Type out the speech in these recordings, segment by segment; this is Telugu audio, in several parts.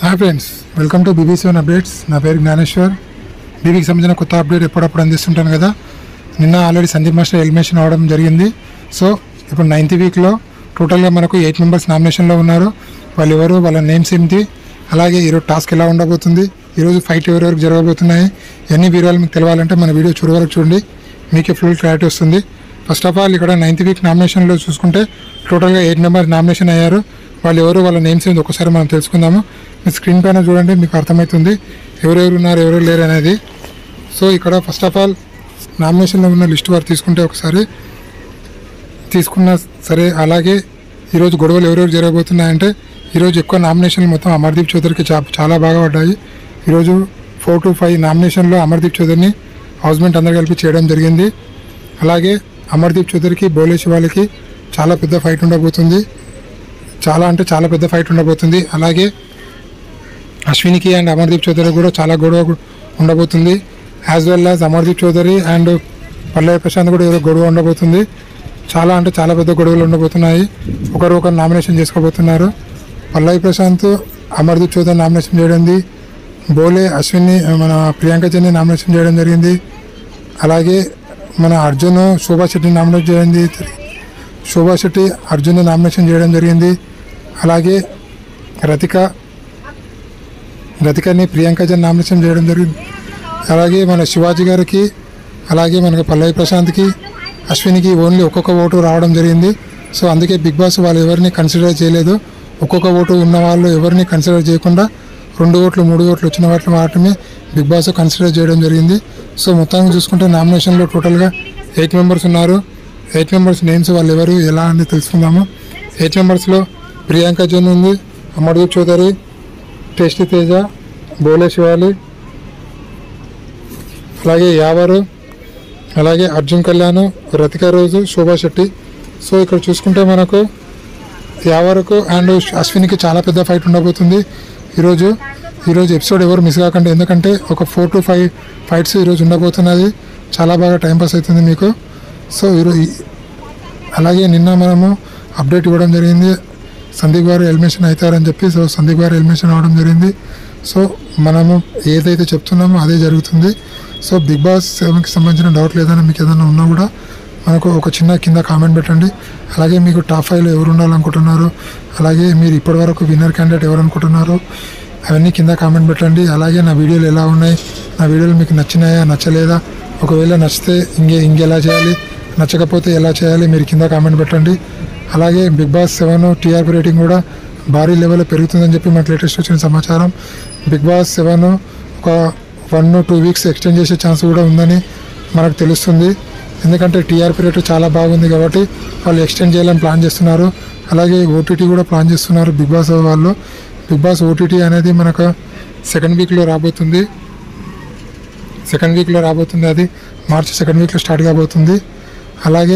hi friends welcome to BB seven updates నా పేరు జ్ఞానేశ్వర్ బీబీకి సంబంధించిన కొత్త అప్డేట్ ఎప్పుడప్పుడు అందిస్తుంటాను కదా నిన్న ఆల్రెడీ సందీప్ మాస్టర్ ఎలిమినేషన్ అవ్వడం జరిగింది సో ఇప్పుడు నైన్త్ వీక్లో టోటల్గా మనకు ఎయిట్ మెంబర్స్ నామినేషన్లో ఉన్నారు వాళ్ళు ఎవరు వాళ్ళ నేమ్స్ ఏమిటి అలాగే ఈరోజు టాస్క్ ఎలా ఉండబోతుంది ఈరోజు ఫైట్ ఎవరెవరికి జరగబోతున్నాయి ఎన్ని వివరాలు మీకు తెలవాలంటే మన వీడియో చూడవరకు చూడండి మీకే ఫుల్ క్లారిటీ వస్తుంది ఫస్ట్ ఆఫ్ ఆల్ ఇక్కడ నైన్త్ వీక్ నామినేషన్లో చూసుకుంటే టోటల్గా ఎయిట్ మెంబర్స్ నామినేషన్ అయ్యారు వాళ్ళు ఎవరు వాళ్ళ నేమ్స్ ఏంది ఒకసారి మనం తెలుసుకుందాము మీ స్క్రీన్ పైన చూడండి మీకు అర్థమవుతుంది ఎవరెవరు ఉన్నారు ఎవరెవరు లేరు అనేది సో ఇక్కడ ఫస్ట్ ఆఫ్ ఆల్ నామినేషన్లో ఉన్న లిస్ట్ వారు తీసుకుంటే ఒకసారి తీసుకున్న సరే అలాగే ఈరోజు గొడవలు ఎవరెవరు జరగబోతున్నాయంటే ఈరోజు ఎక్కువ నామినేషన్లు మొత్తం అమర్దీప్ చౌదరికి చా చాలా బాగా పడ్డాయి ఈరోజు ఫోర్ టు ఫైవ్ నామినేషన్లో అమర్దీప్ చౌదరిని హౌస్మెంట్ అందరు కలిపి చేయడం జరిగింది అలాగే అమర్దీప్ చౌదరికి బోలే శివాలకి చాలా పెద్ద ఫైట్ ఉండబోతుంది చాలా అంటే చాలా పెద్ద ఫైట్ ఉండబోతుంది అలాగే అశ్వినికి అండ్ అమర్దీప్ చౌదరి కూడా చాలా గొడవ గు- ఉండబోతుంది as well as Amardeep Chowdary and Pallavi Prashanth కూడా ఏదో గొడవ ఉండబోతుంది చాలా అంటే చాలా పెద్ద గొడవలు ఉండబోతున్నాయి ఒకరు ఒకరు నామినేషన్ చేసుకోబోతున్నారు పల్లవి ప్రశాంత్ అమర్దీప్ చౌదరి నామినేషన్ చేయడంది బోలే అశ్విని మన ప్రియాంక జన్ని నామినేషన్ చేయడం జరిగింది అలాగే మన అర్జున్ శోభా శెట్టి నామినేట్ చేయండి శోభా శెట్టి అర్జున్ నామినేషన్ చేయడం జరిగింది అలాగే రతిక రతికని ప్రియాంక జన్ నామినేషన్ చేయడం జరిగింది అలాగే మన శివాజీ గారికి అలాగే మనకి పల్లవి ప్రశాంత్కి అశ్వినికి ఓన్లీ ఒక్కొక్క ఓటు రావడం జరిగింది సో అందుకే బిగ్ బాస్ వాళ్ళు ఎవరిని కన్సిడర్ చేయలేదు ఒక్కొక్క ఓటు ఉన్న వాళ్ళు ఎవరిని కన్సిడర్ చేయకుండా రెండు ఓట్లు మూడు ఓట్లు వచ్చిన వాటిని మాత్రమే బిగ్ బాస్ కన్సిడర్ చేయడం జరిగింది సో మొత్తానికి చూసుకుంటే నామినేషన్లో టోటల్గా ఎయిట్ మెంబర్స్ ఉన్నారు ఎయిట్ మెంబర్స్ నేమ్స్ వాళ్ళు ఎవరు ఎలా అని తెలుసుకుందాము ఎయిట్ మెంబర్స్లో ప్రియాంక జన్ ఉంది అమర్దీప్ చౌదరి టేస్టీ తేజ బోలే శివాలి అలాగే యావరు అలాగే అర్జున్ కళ్యాణ్ రతిక రోజు శోభా శెట్టి సో ఇక్కడ చూసుకుంటే మనకు యావరకు అండ్ అశ్వినికి చాలా పెద్ద ఫైట్ ఉండబోతుంది ఈరోజు ఈరోజు ఎపిసోడ్ ఎవరు మిస్ కాకండి ఎందుకంటే ఒక ఫోర్ టు ఫైవ్ ఫైట్స్ ఈరోజు ఉండబోతున్నది చాలా బాగా టైం పాస్ అవుతుంది మీకు సో ఈరోజు అలాగే నిన్న మనము అప్డేట్ ఇవ్వడం జరిగింది సందీప్ గారు ఎలిమినేషన్ అవుతారని చెప్పి సో సందీప్ గారు ఎలిమినేషన్ అవ్వడం జరిగింది సో మనము ఏదైతే చెప్తున్నామో అదే జరుగుతుంది సో బిగ్ బాస్ సెవెన్కి సంబంధించిన డౌట్ లేదని మీకు ఏదైనా ఉన్నా కూడా మనకు ఒక చిన్న కింద కామెంట్ పెట్టండి అలాగే మీకు టాప్ ఫైవ్లో ఎవరు ఉండాలనుకుంటున్నారు అలాగే మీరు ఇప్పటివరకు విన్నర్ క్యాండిడేట్ ఎవరు అనుకుంటున్నారు అవన్నీ కింద కామెంట్ పెట్టండి అలాగే నా వీడియోలు ఎలా ఉన్నాయి నా వీడియోలు మీకు నచ్చినాయా నచ్చలేదా ఒకవేళ నచ్చితే ఇంకే ఇంకెలా చేయాలి నచ్చకపోతే ఎలా చేయాలి మీరు కింద కామెంట్ పెట్టండి అలాగే Bigg Boss seven TRP rating కూడా భారీ లెవెల్లో పెరుగుతుందని చెప్పి మనకు లేటెస్ట్ వచ్చిన సమాచారం బిగ్ బాస్ సెవెన్ ఒక వన్ టూ వీక్స్ ఎక్స్టెండ్ చేసే ఛాన్స్ కూడా ఉందని మనకు తెలుస్తుంది ఎందుకంటే టీఆర్పీ రేటు చాలా బాగుంది కాబట్టి వాళ్ళు ఎక్స్టెండ్ చేయాలని ప్లాన్ చేస్తున్నారు అలాగే ఓటీటీ కూడా ప్లాన్ చేస్తున్నారు బిగ్ బాస్ వాళ్ళు బిగ్ బాస్ ఓటీటీ అనేది మనకు సెకండ్ వీక్లో రాబోతుంది సెకండ్ వీక్లో రాబోతుంది అది మార్చి సెకండ్ వీక్లో స్టార్ట్ కాబోతుంది అలాగే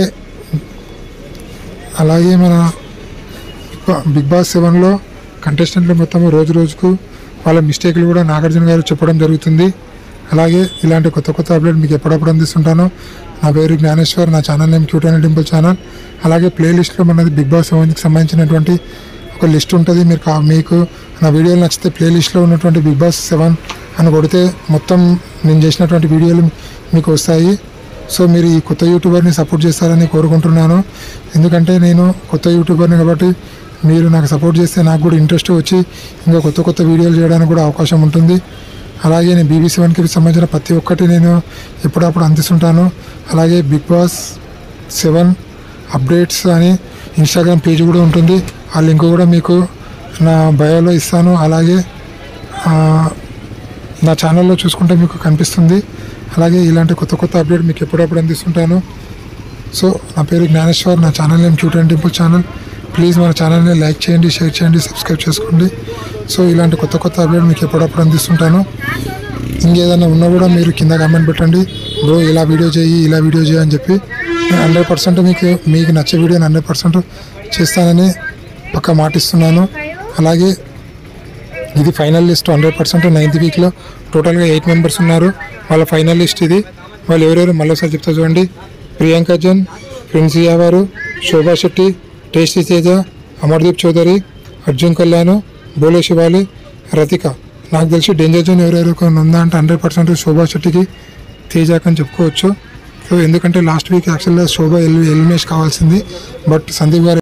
అలాగే మన బిగ్ బా- బిగ్ బాస్ సెవెన్లో కంటెస్టెంట్లు మొత్తం రోజు రోజుకు వాళ్ళ మిస్టేక్లు కూడా నాగార్జున గారు చెప్పడం జరుగుతుంది అలాగే ఇలాంటి కొత్త కొత్త అప్డేట్ మీకు ఎప్పుడప్పుడు అందిస్తుంటాను నా పేరు జ్ఞానేశ్వర్ నా channel name cute and dimple channel అలాగే ప్లేలిస్ట్లో మనది బిగ్ బాస్ సెవెన్కి సంబంధించినటువంటి ఒక లిస్ట్ ఉంటుంది మీరు కా మీకు నా వీడియోలు నచ్చితే ప్లేలిస్ట్లో ఉన్నటువంటి బిగ్ బాస్ సెవెన్ అని కొడితే మొత్తం నేను చేసినటువంటి వీడియోలు మీకు వస్తాయి సో మీరు ఈ కొత్త యూట్యూబర్ని సపోర్ట్ చేస్తారని కోరుకుంటున్నాను ఎందుకంటే నేను కొత్త యూట్యూబర్ని కాబట్టి మీరు నాకు సపోర్ట్ చేస్తే నాకు కూడా ఇంట్రెస్ట్ వచ్చి ఇంకా కొత్త కొత్త వీడియోలు చేయడానికి కూడా అవకాశం ఉంటుంది అలాగే నేను బీబీ సెవెన్కి సంబంధించిన ప్రతి ఒక్కటి నేను ఎప్పుడప్పుడు అందిస్తుంటాను అలాగే బిగ్ బాస్ సెవెన్ అప్డేట్స్ అని ఇన్స్టాగ్రామ్ పేజ్ కూడా ఉంటుంది ఆ లింక్ కూడా మీకు నా బయోలో ఇస్తాను అలాగే ఆ, నా ఛానల్లో చూసుకుంటే మీకు కనిపిస్తుంది అలాగే ఇలాంటి కొత్త కొత్త అప్డేట్ మీకు ఎప్పుడప్పుడు అందిస్తుంటాను సో నా పేరు జ్ఞానేశ్వర్ నా channel name cute and dimple channel please మన ఛానల్ని లైక్ చేయండి షేర్ చేయండి సబ్స్క్రైబ్ చేసుకోండి సో ఇలాంటి కొత్త కొత్త అప్డేట్ మీకు ఎప్పుడప్పుడు అందిస్తుంటాను ఇంకేదైనా ఉన్నా కూడా మీరు కింద కామెంట్ పెట్టండి బ్రో ఇలా వీడియో చేయి ఇలా వీడియో చేయి అని చెప్పి నేను హండ్రెడ్ పర్సెంట్ మీకు మీకు నచ్చే వీడియోని హండ్రెడ్ పర్సెంట్ చేస్తానని పక్క మాటిస్తున్నాను అలాగే ఇది final list hundred percent ninth వీక్లో టోటల్గా ఎయిట్ మెంబర్స్ ఉన్నారు వాళ్ళ ఫైనల్ లిస్ట్ ఇది వాళ్ళు ఎవరెవరు మళ్ళీసారి చెప్తా చూడండి ప్రియాంక జన్ ప్రిన్స్ యావారు శోభా శెట్టి టేస్టీ తేజ అమర్దీప్ చౌదరి అర్జున్ కళ్యాణ్ బోలే శివాలి రతిక నాకు తెలిసి డేంజర్ జోన్ ఎవరెవరికి ఉందా అంటే హండ్రెడ్ పర్సెంట్ శోభా శెట్టికి తేజాక్ అని చెప్పుకోవచ్చు సో ఎందుకంటే లాస్ట్ వీక్ యాక్చువల్గా శోభా ఎల్ ఎలిమినేషన్ కావాల్సింది బట్ సందీప్ గారు